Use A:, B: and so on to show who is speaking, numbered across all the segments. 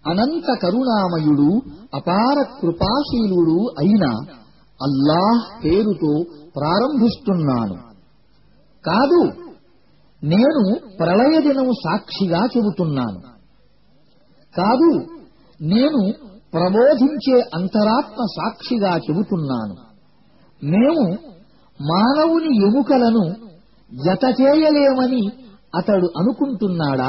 A: అనంత కరుణామయుడు అపార కృపాశీలుడు అయిన అల్లాహ్ పేరుతో ప్రారంభిస్తున్నాను కాదు నేను ప్రళయ దినం సాక్షిగా చెబుతున్నాను కాదు నేను ప్రబోధించే అంతరాత్మ సాక్షిగా చెబుతున్నాను మేము మానవుని ఎముకలను జత చేయలేమని అతడు అనుకుంటున్నాడా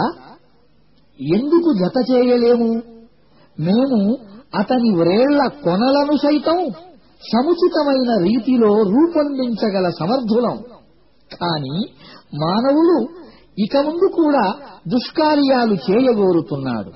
A: ఎందుకు జత చేయలేము మేము అతని వ్రేళ్ల కొనలను సైతం సముచితమైన రీతిలో రూపొందించగల సమర్థులం కాని మానవుడు ఇక ముందు కూడా దుష్కార్యాలు చేయగోరుతున్నాడు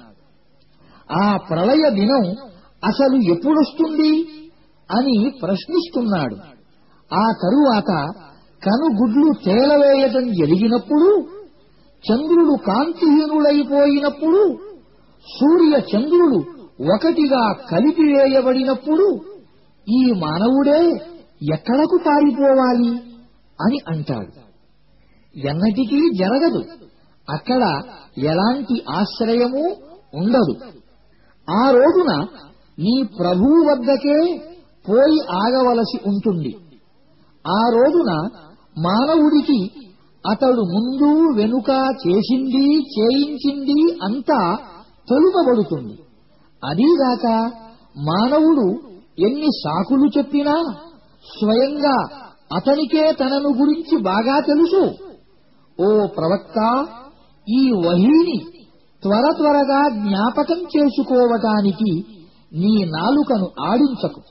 A: ఆ ప్రళయ దినం అసలు ఎప్పుడొస్తుంది అని ప్రశ్నిస్తున్నాడు ఆ తరువాత కనుగుడ్లు తేలవేయటం జరిగినప్పుడు చంద్రుడు కాంతిహీనుడైపోయినప్పుడు సూర్య చంద్రుడు ఒకటిగా కలిపివేయబడినప్పుడు ఈ మానవుడే ఎక్కడకు పారిపోవాలి అని అంటాడు ఎన్నటికీ జరగదు అక్కడ ఎలాంటి ఆశ్రయము ఉండదు ఆ రోజున నీ ప్రభువు వద్దకే పోయి ఆగవలసి ఉంటుంది ఆ రోజున మానవుడికి అతడు ముందు వెనుక చేసింది చేయించింది అంతా తెలుపబడుతుంది అదీగాక మానవుడు ఎన్ని సాకులు చెప్పినా స్వయంగా అతనికే తనను గురించి బాగా తెలుసు ఓ ప్రవక్త ఈ వహీని త్వర త్వరగా జ్ఞాపకం చేసుకోవటానికి నీ నాలుకను ఆడించకు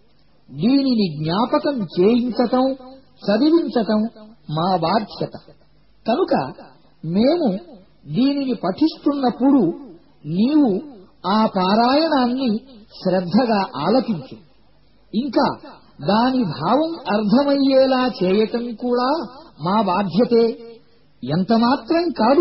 A: దీనిని జ్ఞాపకం చేయించటం చదివించటం మా బాధ్యత కనుక మేము దీనిని పఠిస్తున్నప్పుడు నీవు ఆ పారాయణాన్ని శ్రద్ధగా ఆలకించు ఇంకా దాని భావం అర్థమయ్యేలా చేయటం కూడా మా బాధ్యతే ఎంతమాత్రం కాదు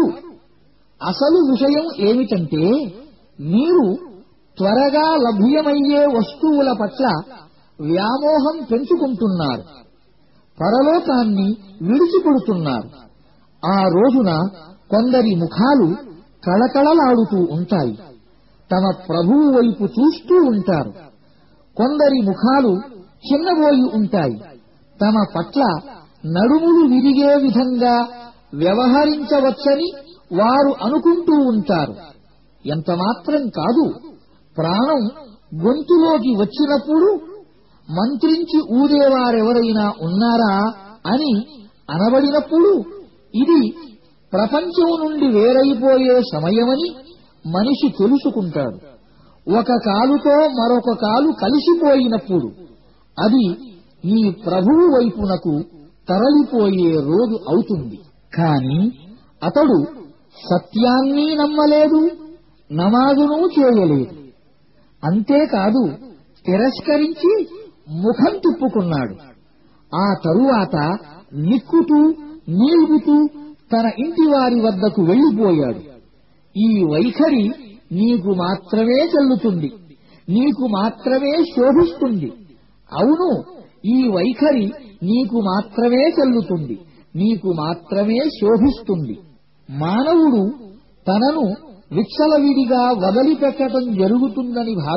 A: అసలు విషయం ఏమిటంటే మీరు త్వరగా లభ్యమయ్యే వస్తువుల పట్ల వ్యామోహం పెంచుకుంటున్నారు పరలోకాన్ని విడిచిపెడుతున్నారు ఆ రోజున కొందరి ముఖాలు కళకళలాడుతూ ఉంటాయి తమ ప్రభువు వైపు చూస్తూ ఉంటారు కొందరి ముఖాలు చిన్నబోయి ఉంటాయి తమ పట్ల నడుములు విరిగే విధంగా వ్యవహరించవచ్చని వారు అనుకుంటూ ఉంటారు ఎంతమాత్రం కాదు ప్రాణం గొంతులోకి వచ్చినప్పుడు మంత్రించి ఊదేవారెవరైనా ఉన్నారా అని అనబడినప్పుడు ఇది ప్రపంచం నుండి వేరైపోయే సమయమని మనిషి తెలుసుకుంటాడు ఒక కాలుతో మరొక కాలు కలిసిపోయినప్పుడు అది నీ ప్రభువు వైపునకు తరలిపోయే రోజు అవుతుంది కాని అతడు సత్యాన్ని నమ్మలేదు నమాజును చేయలేదు అంతేకాదు తిరస్కరించి ముఖం తిప్పుకున్నాడు ఆ తరువాత నిక్కుతూ నీలుగుతూ తన ఇంటి వారి వద్దకు వెళ్లిపోయాడు ఈ వైఖరి నీకు మాత్రమే చెల్లుతుంది నీకు మాత్రమే శోభిస్తుంది అవును ఈ వైఖరి నీకు మాత్రమే చెల్లుతుంది నీకు మాత్రమే శోభిస్తుంది మానవుడు తనను విచ్చలవిడిగా వదిలిపెట్టడం జరుగుతుందని భావి